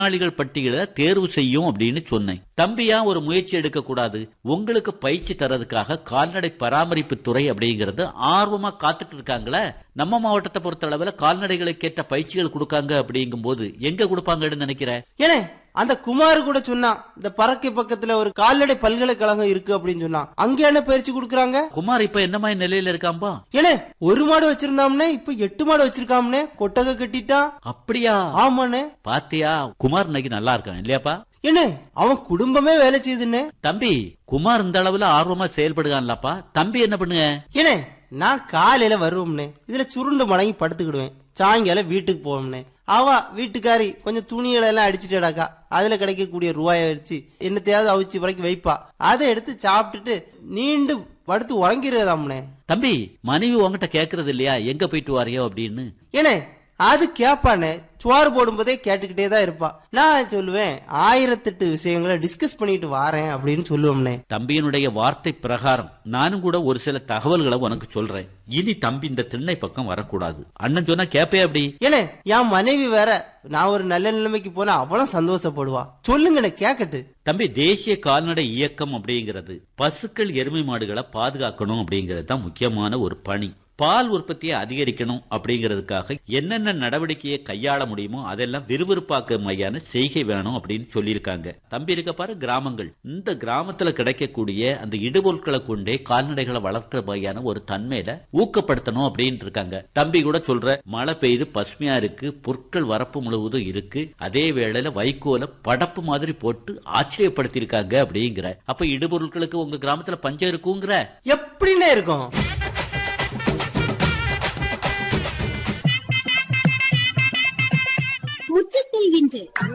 பயனாளிகள் பட்டியலை தேர்வு செய்யும் அப்படின்னு சொன்னேன் தம்பியா ஒரு முயற்சி எடுக்க கூடாது உங்களுக்கு பயிற்சி தரதுக்காக கால்நடை பராமரிப்பு துறை அப்படிங்கறது ஆர்வமா காத்துட்டு இருக்காங்களே நம்ம மாவட்டத்தை பொறுத்த அளவுல கால்நடைகளுக்கு ஏற்ற பயிற்சிகள் கொடுக்காங்க அப்படிங்கும் போது எங்க கொடுப்பாங்கன்னு நினைக்கிற ஏனே அந்த குமார் கூட சொன்னான் இந்த பறக்கை பக்கத்துல ஒரு கால்நடை பல்கலைக்கழகம் இருக்கு அப்படின்னு சொன்னான் அங்க என்ன பயிற்சி கொடுக்கறாங்க குமார் இப்ப என்ன மாதிரி நிலையில இருக்காம்பா ஏனே ஒரு மாடு வச்சிருந்தாம்னே இப்ப எட்டு மாடு வச்சிருக்காம்னே கொட்டகை கட்டிட்டான் அப்படியா ஆமாண்ணே பாத்தியா குமார் இன்னைக்கு நல்லா இருக்கான் இல்லையாப்பா ஏனே அவன் குடும்பமே வேலை செய்யுதுண்ணே தம்பி குமார் இந்த அளவுல ஆர்வமா செயல்படுகான்லப்பா தம்பி என்ன பண்ணுங்க ஏனே நான் காலையில வருவோம்னே இதுல சுருண்டு மடங்கி படுத்துக்கிடுவேன் சாயங்காலம் வீட்டுக்கு போவோம்னே அவ வீட்டுக்காரி கொஞ்சம் துணிகளை எல்லாம் அடிச்சுட்டடாக்கா அதுல கிடைக்கக்கூடிய ரூபாயை வச்சு என்னத்தையாவது அவிச்சு வரைக்கும் வைப்பா அதை எடுத்து சாப்பிட்டுட்டு நீண்டு படுத்து உறங்கிடுறதாம்னே தம்பி மனைவி உங்ககிட்ட கேக்குறது இல்லையா எங்க போயிட்டு வாரியோ அப்படின்னு ஏனே அது கேப்பானே சோறு போடும்போதே கேட்டுக்கிட்டே தான் இருப்பா நான் சொல்லுவேன் ஆயிரத்தெட்டு விஷயங்களை டிஸ்கஸ் பண்ணிட்டு வாரேன் அப்படின்னு சொல்லுவோம்னே தம்பியினுடைய வார்த்தை பிரகாரம் நானும் கூட ஒரு சில தகவல்களை உனக்கு சொல்றேன் இனி தம்பி இந்த திண்ணை பக்கம் வரக்கூடாது அண்ணன் சொன்னா கேப்பே அப்படி ஏனே என் மனைவி வேற நான் ஒரு நல்ல நிலைமைக்கு போனா அவளும் சந்தோஷப்படுவா சொல்லுங்கண்ணே கேக்கட்டு தம்பி தேசிய கால்நடை இயக்கம் அப்படிங்கிறது பசுக்கள் எருமை மாடுகளை பாதுகாக்கணும் அப்படிங்கிறது தான் முக்கியமான ஒரு பணி பால் உற்பத்தியை அதிகரிக்கணும் அப்படிங்கிறதுக்காக என்னென்ன நடவடிக்கையை கையாள முடியுமோ அதெல்லாம் விறுவிறுப்பாக்க மையான செய்கை வேணும் அப்படின்னு சொல்லியிருக்காங்க தம்பி இருக்க பாரு கிராமங்கள் இந்த கிராமத்துல கிடைக்கக்கூடிய அந்த இடுபொருட்களை கொண்டே கால்நடைகளை வளர்க்கிற மையான ஒரு தன்மையில ஊக்கப்படுத்தணும் அப்படின்னு இருக்காங்க தம்பி கூட சொல்ற மழை பெய்து பசுமையா இருக்கு பொருட்கள் வரப்பு முழுவதும் இருக்கு அதே வேளையில வைக்கோல படப்பு மாதிரி போட்டு ஆச்சரியப்படுத்தியிருக்காங்க அப்படிங்கிற அப்ப இடுபொருட்களுக்கு உங்க கிராமத்துல பஞ்சம் இருக்குங்கிற எப்படின்னே இருக்கும் முற்றத்தில் இன்று